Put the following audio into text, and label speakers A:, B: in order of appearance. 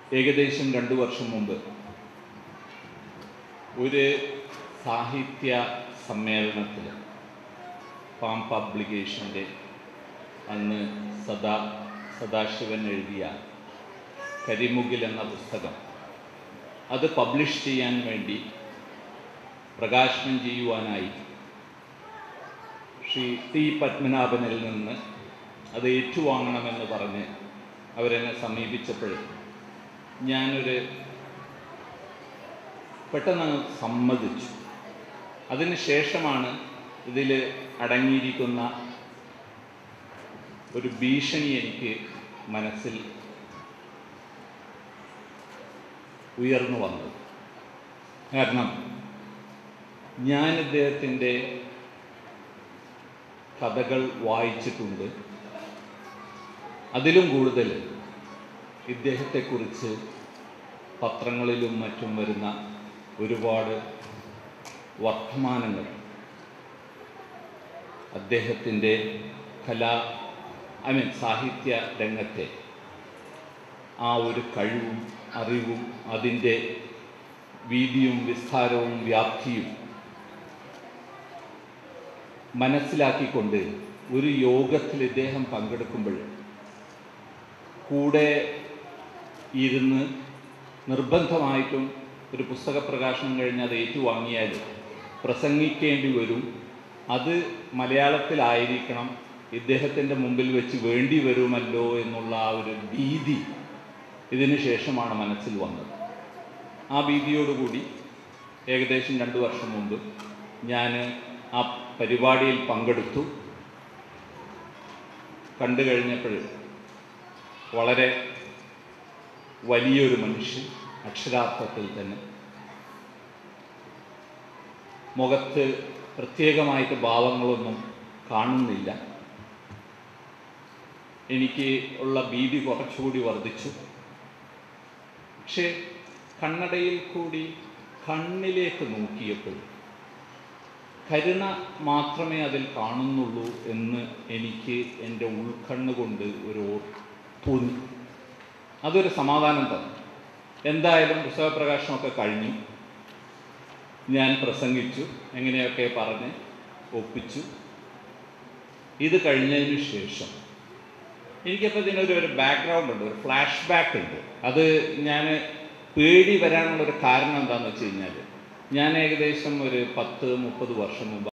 A: ഏകദേശം രണ്ടു വർഷം മുമ്പ് ഒരു സാഹിത്യ സമ്മേളനത്തിൽ പാം പബ്ലിക്കേഷൻ്റെ അന്ന് സദാ സദാശിവൻ എഴുതിയ കരിമുകിൽ എന്ന പുസ്തകം അത് പബ്ലിഷ് ചെയ്യാൻ വേണ്ടി പ്രകാശനം ചെയ്യുവാനായി ശ്രീ ടി പത്മനാഭനിൽ നിന്ന് അത് ഏറ്റുവാങ്ങണമെന്ന് പറഞ്ഞ് അവരെന്നെ സമീപിച്ചപ്പോൾ ഞാനൊരു പെട്ടെന്ന് സമ്മതിച്ചു അതിന് ശേഷമാണ് ഇതിൽ അടങ്ങിയിരിക്കുന്ന ഒരു ഭീഷണി എനിക്ക് മനസ്സിൽ ഉയർന്നു വന്നത് കാരണം ഞാൻ ഇദ്ദേഹത്തിൻ്റെ കഥകൾ വായിച്ചിട്ടുണ്ട് അതിലും കൂടുതൽ ഇദ്ദേഹത്തെക്കുറിച്ച് പത്രങ്ങളിലും മറ്റും വരുന്ന ഒരുപാട് വർത്തമാനങ്ങൾ അദ്ദേഹത്തിൻ്റെ കലാ ഐ മീൻ സാഹിത്യ രംഗത്തെ ആ ഒരു കഴിവും അറിവും അതിൻ്റെ വീതിയും വിസ്താരവും വ്യാപ്തിയും മനസ്സിലാക്കിക്കൊണ്ട് ഒരു യോഗത്തിൽ ഇദ്ദേഹം പങ്കെടുക്കുമ്പോൾ കൂടെ ഇരുന്ന് നിർബന്ധമായിട്ടും ഒരു പുസ്തക പ്രകാശനം കഴിഞ്ഞ് അത് ഏറ്റുവാങ്ങിയാൽ പ്രസംഗിക്കേണ്ടി വരും അത് മലയാളത്തിലായിരിക്കണം ഇദ്ദേഹത്തിൻ്റെ മുമ്പിൽ വെച്ച് വേണ്ടി വരുമല്ലോ എന്നുള്ള ആ ഒരു ഭീതി ഇതിന് ശേഷമാണ് മനസ്സിൽ വന്നത് ആ ഭീതിയോടുകൂടി ഏകദേശം രണ്ട് വർഷം മുമ്പ് ഞാൻ ആ പരിപാടിയിൽ പങ്കെടുത്തു കണ്ടു കഴിഞ്ഞപ്പോൾ വളരെ വലിയൊരു മനുഷ്യൻ അക്ഷരാർത്ഥത്തിൽ തന്നെ മുഖത്ത് പ്രത്യേകമായിട്ട് ഭാവങ്ങളൊന്നും കാണുന്നില്ല എനിക്ക് ഉള്ള ഭീതി കുറച്ചുകൂടി വർദ്ധിച്ചു പക്ഷേ കണ്ണടയിൽ കൂടി കണ്ണിലേക്ക് നോക്കിയപ്പോൾ കരുണ മാത്രമേ അതിൽ കാണുന്നുള്ളൂ എന്ന് എനിക്ക് എൻ്റെ ഉൾക്കണ്ണുകൊണ്ട് ഒരു ഓർ- തോന്നി അതൊരു സമാധാനം തന്നു എന്തായാലും പുസ്തകപ്രകാശനമൊക്കെ കഴിഞ്ഞു ഞാൻ പ്രസംഗിച്ചു എങ്ങനെയൊക്കെ പറഞ്ഞ് ഒപ്പിച്ചു ഇത് കഴിഞ്ഞതിന് ശേഷം എനിക്കപ്പോൾ ഇതിനൊരു ഒരു ബാക്ക്ഗ്രൗണ്ട് ഉണ്ട് ഒരു ഫ്ലാഷ് ബാക്ക് ഉണ്ട് അത് ഞാൻ പേടി വരാനുള്ളൊരു കാരണം എന്താണെന്ന് വെച്ച് കഴിഞ്ഞാൽ ഞാൻ ഏകദേശം ഒരു പത്ത് മുപ്പത് വർഷം മുമ്പ്